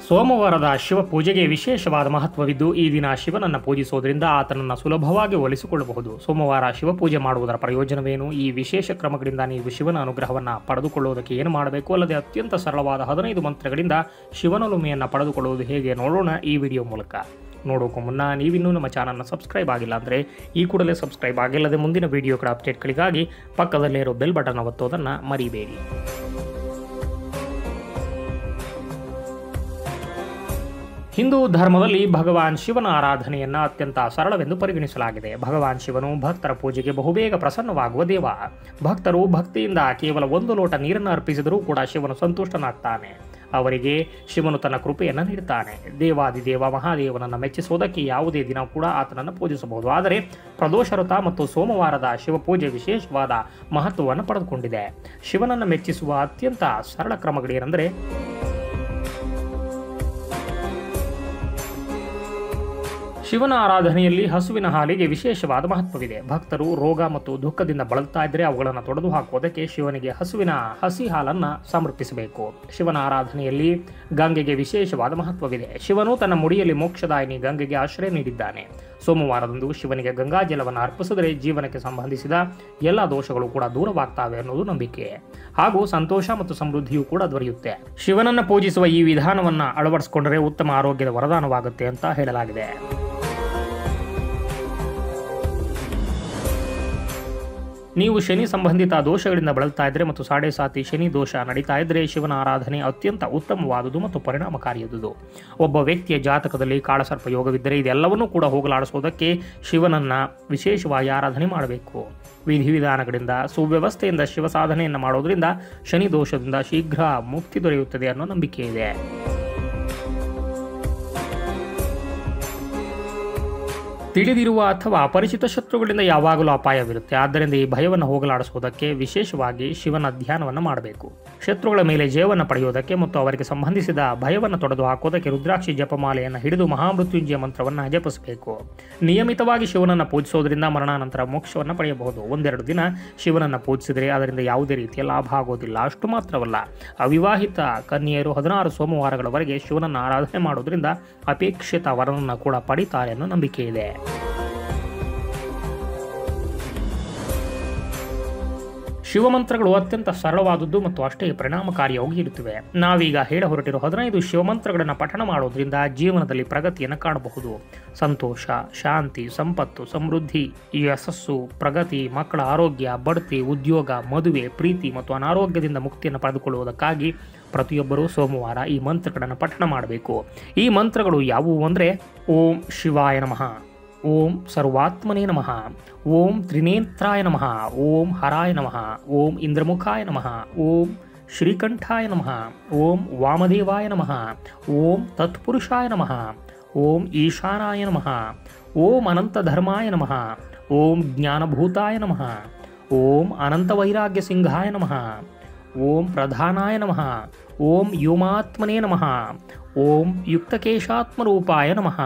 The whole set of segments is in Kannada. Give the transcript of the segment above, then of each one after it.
ಸೋಮವಾರದ ಶಿವ ಪೂಜೆಗೆ ವಿಶೇಷವಾದ ಮಹತ್ವವಿದ್ದು ಈ ದಿನ ಶಿವನನ್ನು ಪೂಜಿಸುವುದರಿಂದ ಆತನನ್ನು ಸುಲಭವಾಗಿ ಒಲಿಸಿಕೊಳ್ಳಬಹುದು ಸೋಮವಾರ ಶಿವಪೂಜೆ ಮಾಡುವುದರ ಪ್ರಯೋಜನವೇನು ಈ ವಿಶೇಷ ಕ್ರಮಗಳಿಂದ ನೀವು ಶಿವನ ಅನುಗ್ರಹವನ್ನು ಪಡೆದುಕೊಳ್ಳುವುದಕ್ಕೆ ಏನು ಮಾಡಬೇಕು ಅಲ್ಲದೆ ಅತ್ಯಂತ ಸರಳವಾದ ಹದಿನೈದು ಮಂತ್ರಗಳಿಂದ ಶಿವನೊಲುಮೆಯನ್ನು ಪಡೆದುಕೊಳ್ಳುವುದು ಹೇಗೆ ನೋಡೋಣ ಈ ವಿಡಿಯೋ ಮೂಲಕ ನೋಡೋಕ್ಕೂ ಮುನ್ನ ನೀವಿನ್ನೂ ನಮ್ಮ ಚಾನಲ್ನ ಸಬ್ಸ್ಕ್ರೈಬ್ ಆಗಿಲ್ಲ ಅಂದರೆ ಈ ಕೂಡಲೇ ಸಬ್ಸ್ಕ್ರೈಬ್ ಆಗಿಲ್ಲದೆ ಮುಂದಿನ ವಿಡಿಯೋಗಳ ಅಪ್ಡೇಟ್ಗಳಿಗಾಗಿ ಪಕ್ಕದಲ್ಲೇ ಇರೋ ಬೆಲ್ ಬಟನ್ ಒತ್ತೋದನ್ನು ಮರಿಬೇಡಿ ಹಿಂದೂ ಧರ್ಮದಲ್ಲಿ ಭಗವಾನ್ ಶಿವನ ಆರಾಧನೆಯನ್ನ ಅತ್ಯಂತ ಸರಳವೆಂದು ಪರಿಗಣಿಸಲಾಗಿದೆ ಭಗವಾನ್ ಶಿವನು ಭಕ್ತರ ಪೂಜೆಗೆ ಬಹುಬೇಗ ಪ್ರಸನ್ನವಾಗುವ ದೇವ ಭಕ್ತರು ಭಕ್ತಿಯಿಂದ ಕೇವಲ ಒಂದು ಲೋಟ ನೀರನ್ನು ಅರ್ಪಿಸಿದರೂ ಕೂಡ ಶಿವನು ಸಂತುಷ್ಟನಾಗ್ತಾನೆ ಅವರಿಗೆ ಶಿವನು ತನ್ನ ಕೃಪೆಯನ್ನು ನೀಡುತ್ತಾನೆ ದೇವಾದಿದೇವ ಮಹಾದೇವನನ್ನು ಮೆಚ್ಚಿಸುವುದಕ್ಕೆ ಯಾವುದೇ ದಿನ ಕೂಡ ಆತನನ್ನು ಪೂಜಿಸಬಹುದು ಆದರೆ ಪ್ರದೋಷ ವ್ರತ ಮತ್ತು ಸೋಮವಾರದ ಶಿವಪೂಜೆ ವಿಶೇಷವಾದ ಮಹತ್ವವನ್ನು ಪಡೆದುಕೊಂಡಿದೆ ಶಿವನನ್ನು ಮೆಚ್ಚಿಸುವ ಅತ್ಯಂತ ಸರಳ ಕ್ರಮಗಳೇನೆಂದರೆ ಶಿವನ ಆರಾಧನೆಯಲ್ಲಿ ಹಸುವಿನ ಹಾಲಿಗೆ ವಿಶೇಷವಾದ ಮಹತ್ವವಿದೆ ಭಕ್ತರು ರೋಗ ಮತ್ತು ದುಃಖದಿಂದ ಬಳಲ್ತಾ ಇದ್ದರೆ ಅವುಗಳನ್ನು ತೊಡೆದು ಹಾಕುವುದಕ್ಕೆ ಶಿವನಿಗೆ ಹಸುವಿನ ಹಸಿ ಹಾಲನ್ನು ಸಮರ್ಪಿಸಬೇಕು ಶಿವನ ಆರಾಧನೆಯಲ್ಲಿ ಗಂಗೆಗೆ ವಿಶೇಷವಾದ ಮಹತ್ವವಿದೆ ಶಿವನು ತನ್ನ ಮುಡಿಯಲ್ಲಿ ಮೋಕ್ಷದಾಯಿನಿ ಗಂಗೆಗೆ ಆಶ್ರಯ ನೀಡಿದ್ದಾನೆ ಸೋಮವಾರದಂದು ಶಿವನಿಗೆ ಗಂಗಾಜಲವನ್ನು ಅರ್ಪಿಸಿದರೆ ಜೀವನಕ್ಕೆ ಸಂಬಂಧಿಸಿದ ಎಲ್ಲ ದೋಷಗಳು ಕೂಡ ದೂರವಾಗ್ತವೆ ಅನ್ನೋದು ನಂಬಿಕೆ ಹಾಗೂ ಸಂತೋಷ ಮತ್ತು ಸಮೃದ್ಧಿಯೂ ಕೂಡ ದೊರೆಯುತ್ತೆ ಶಿವನನ್ನು ಪೂಜಿಸುವ ಈ ವಿಧಾನವನ್ನು ಅಳವಡಿಸಿಕೊಂಡರೆ ಉತ್ತಮ ಆರೋಗ್ಯದ ವರದಾನವಾಗುತ್ತೆ ಅಂತ ಹೇಳಲಾಗಿದೆ ನೀವು ಶನಿ ಸಂಬಂಧಿತ ದೋಷಗಳಿಂದ ಬಳಲ್ತಾ ಇದ್ರೆ ಮತ್ತು ಸಾಡೆ ಸಾತಿ ಶನಿ ದೋಷ ನಡೀತಾ ಇದ್ರೆ ಶಿವನ ಆರಾಧನೆ ಅತ್ಯಂತ ಉತ್ತಮವಾದುದು ಮತ್ತು ಪರಿಣಾಮಕಾರಿಯಾದುದು ಒಬ್ಬ ವ್ಯಕ್ತಿಯ ಜಾತಕದಲ್ಲಿ ಕಾಳಸರ್ಪ ಯೋಗವಿದ್ದರೆ ಇದೆಲ್ಲವನ್ನೂ ಕೂಡ ಹೋಗಲಾಡಿಸೋದಕ್ಕೆ ಶಿವನನ್ನ ವಿಶೇಷವಾಗಿ ಆರಾಧನೆ ಮಾಡಬೇಕು ವಿಧಿವಿಧಾನಗಳಿಂದ ಸುವ್ಯವಸ್ಥೆಯಿಂದ ಶಿವ ಸಾಧನೆಯನ್ನು ಮಾಡೋದ್ರಿಂದ ಶನಿ ದೋಷದಿಂದ ಶೀಘ್ರ ಮುಕ್ತಿ ದೊರೆಯುತ್ತದೆ ಅನ್ನೋ ನಂಬಿಕೆ ಇದೆ ತಿಳಿದಿರುವ ಅಥವಾ ಅಪರಿಚಿತ ಶತ್ರುಗಳಿಂದ ಯಾವಾಗಲೂ ಅಪಾಯವಿರುತ್ತೆ ಆದ್ದರಿಂದ ಈ ಭಯವನ್ನು ಹೋಗಲಾಡಿಸುವುದಕ್ಕೆ ವಿಶೇಷವಾಗಿ ಶಿವನ ಧ್ಯಾನವನ್ನು ಮಾಡಬೇಕು ಶತ್ರುಗಳ ಮೇಲೆ ಜಯವನ್ನು ಪಡೆಯುವುದಕ್ಕೆ ಮತ್ತು ಅವರಿಗೆ ಸಂಬಂಧಿಸಿದ ಭಯವನ್ನು ತೊಡೆದು ಹಾಕುವುದಕ್ಕೆ ರುದ್ರಾಕ್ಷಿ ಜಪಮಾಲೆಯನ್ನು ಹಿಡಿದು ಮಹಾಮೃತ್ಯುಂಜಯ ಮಂತ್ರವನ್ನು ಜಪಿಸಬೇಕು ನಿಯಮಿತವಾಗಿ ಶಿವನನ್ನು ಪೂಜಿಸೋದ್ರಿಂದ ಮರಣಾನಂತರ ಮೋಕ್ಷವನ್ನು ಪಡೆಯಬಹುದು ಒಂದೆರಡು ದಿನ ಶಿವನನ್ನು ಪೂಜಿಸಿದರೆ ಅದರಿಂದ ಯಾವುದೇ ರೀತಿಯ ಲಾಭ ಆಗೋದಿಲ್ಲ ಅಷ್ಟು ಮಾತ್ರವಲ್ಲ ಅವಿವಾಹಿತ ಕನ್ಯೆಯರು ಹದಿನಾರು ಸೋಮವಾರಗಳವರೆಗೆ ಶಿವನನ್ನು ಆರಾಧನೆ ಮಾಡೋದ್ರಿಂದ ಅಪೇಕ್ಷಿತ ವರನನ್ನು ಕೂಡ ಪಡಿತಾರೆ ಅನ್ನೋ ನಂಬಿಕೆ ಇದೆ ಶಿವಮಂತ್ರಗಳು ಅತ್ಯಂತ ಸರಳವಾದದ್ದು ಮತ್ತು ಅಷ್ಟೇ ಪರಿಣಾಮಕಾರಿಯಾಗಿ ಇರುತ್ತವೆ ನಾವೀಗ ಹೇಳ ಹೊರಟಿರೋ ಹದಿನೈದು ಶಿವಮಂತ್ರಗಳನ್ನು ಪಠಣ ಮಾಡೋದ್ರಿಂದ ಜೀವನದಲ್ಲಿ ಪ್ರಗತಿಯನ್ನು ಕಾಣಬಹುದು ಸಂತೋಷ ಶಾಂತಿ ಸಂಪತ್ತು ಸಮೃದ್ಧಿ ಯಶಸ್ಸು ಪ್ರಗತಿ ಮಕ್ಕಳ ಆರೋಗ್ಯ ಬಡ್ತಿ ಉದ್ಯೋಗ ಮದುವೆ ಪ್ರೀತಿ ಮತ್ತು ಅನಾರೋಗ್ಯದಿಂದ ಮುಕ್ತಿಯನ್ನು ಪಡೆದುಕೊಳ್ಳುವುದಕ್ಕಾಗಿ ಪ್ರತಿಯೊಬ್ಬರೂ ಸೋಮವಾರ ಈ ಮಂತ್ರಗಳನ್ನು ಪಠಣ ಮಾಡಬೇಕು ಈ ಮಂತ್ರಗಳು ಯಾವುವು ಅಂದರೆ ಓಂ ಶಿವಾಯ ನಮಃ ಓಂ ಸರ್ವಾತ್ಮನೇ ನಮಃ ಓಂ ತ್ರಿನೇತ್ರಾಯ ನಮಃ ಓಂ ಹರಾಯ ನಮಃ ಓಂ ಇಂದ್ರಮುಖಾಯ ನಮಃ ಓಂ ಶ್ರೀಕಂಠಾಯ ನಮಃ ಓಂ ವಾಮದೇವಾಯ ನಮಃ ಓಂ ತತ್ಪುರುಷಾಯ ನಮಃ ಓಂ ಈಶಾನಾಯ ನಮಃ ಓಂ ಅನಂತಧರ್ಮಾಯ ನಮಃ ಓಂ ಜ್ಞಾನಭೂತಾಯ ನಮಃ ಓಂ ಅನಂತವೈರಾಗ್ಯ ಸಿಂಹಾಯ ನಮಃ ಓಂ ಪ್ರಧಾನಾಯ ನಮಃ ಓಂ ವ್ಯೋಮಾತ್ಮನೇ ನಮಃ ಓಂ ಯುಕ್ತಕೇಶಾತ್ಮರೂಪಾಯ ನಮಃ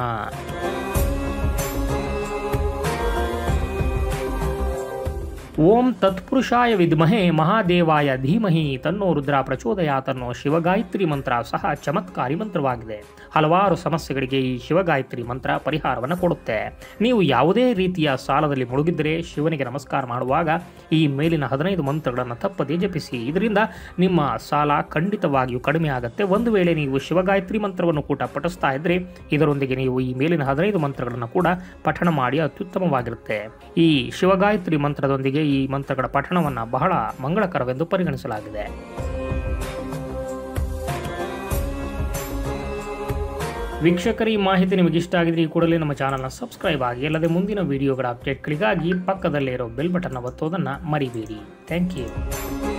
ಓಂ ತತ್ಪುರುಷಾಯ ವಿದ್ಮಹೆ ಮಹಾದೇವಾಯ ಧೀಮಹಿ ತನ್ನೋ ರುದ್ರ ಪ್ರಚೋದಯಾತ್ ಅನ್ನೋ ಶಿವಗಾಯತ್ರಿ ಮಂತ್ರ ಸಹ ಚಮತ್ಕಾರಿ ಮಂತ್ರವಾಗಿದೆ ಹಲವಾರು ಸಮಸ್ಯೆಗಳಿಗೆ ಈ ಶಿವಗಾಯತ್ರಿ ಮಂತ್ರ ಪರಿಹಾರವನ್ನು ಕೊಡುತ್ತೆ ನೀವು ಯಾವುದೇ ರೀತಿಯ ಸಾಲದಲ್ಲಿ ಮುಳುಗಿದ್ದರೆ ಶಿವನಿಗೆ ನಮಸ್ಕಾರ ಮಾಡುವಾಗ ಈ ಮೇಲಿನ ಹದಿನೈದು ಮಂತ್ರಗಳನ್ನು ತಪ್ಪದೇ ಜಪಿಸಿ ಇದರಿಂದ ನಿಮ್ಮ ಸಾಲ ಖಂಡಿತವಾಗಿಯೂ ಕಡಿಮೆ ಆಗುತ್ತೆ ಒಂದು ವೇಳೆ ನೀವು ಶಿವಗಾಯತ್ರಿ ಮಂತ್ರವನ್ನು ಕೂಡ ಪಠಿಸ್ತಾ ಇದ್ರೆ ಇದರೊಂದಿಗೆ ನೀವು ಈ ಮೇಲಿನ ಹದಿನೈದು ಮಂತ್ರಗಳನ್ನು ಕೂಡ ಪಠಣ ಮಾಡಿ ಅತ್ಯುತ್ತಮವಾಗಿರುತ್ತೆ ಈ ಶಿವಗಾಯತ್ರಿ ಮಂತ್ರದೊಂದಿಗೆ ಈ ಮಂತ್ರಗಳ ಪಠಣವನ್ನು ಬಹಳ ಮಂಗಳಕರವೆಂದು ಪರಿಗಣಿಸಲಾಗಿದೆ ವೀಕ್ಷಕರ ಈ ಮಾಹಿತಿ ನಿಮಗೆ ಇಷ್ಟ ಆಗಿದ್ರೆ ಈ ಕೂಡಲೇ ನಮ್ಮ ಚಾನಲ್ನ ಸಬ್ಸ್ಕ್ರೈಬ್ ಆಗಿ ಅಲ್ಲದೆ ಮುಂದಿನ ವಿಡಿಯೋಗಳ ಅಪ್ಡೇಟ್ಗಳಿಗಾಗಿ ಪಕ್ಕದಲ್ಲೇ ಇರೋ ಬೆಲ್ ಬಟನ್ ಒತ್ತೋದನ್ನು ಮರಿಬೇಡಿ ಥ್ಯಾಂಕ್ ಯು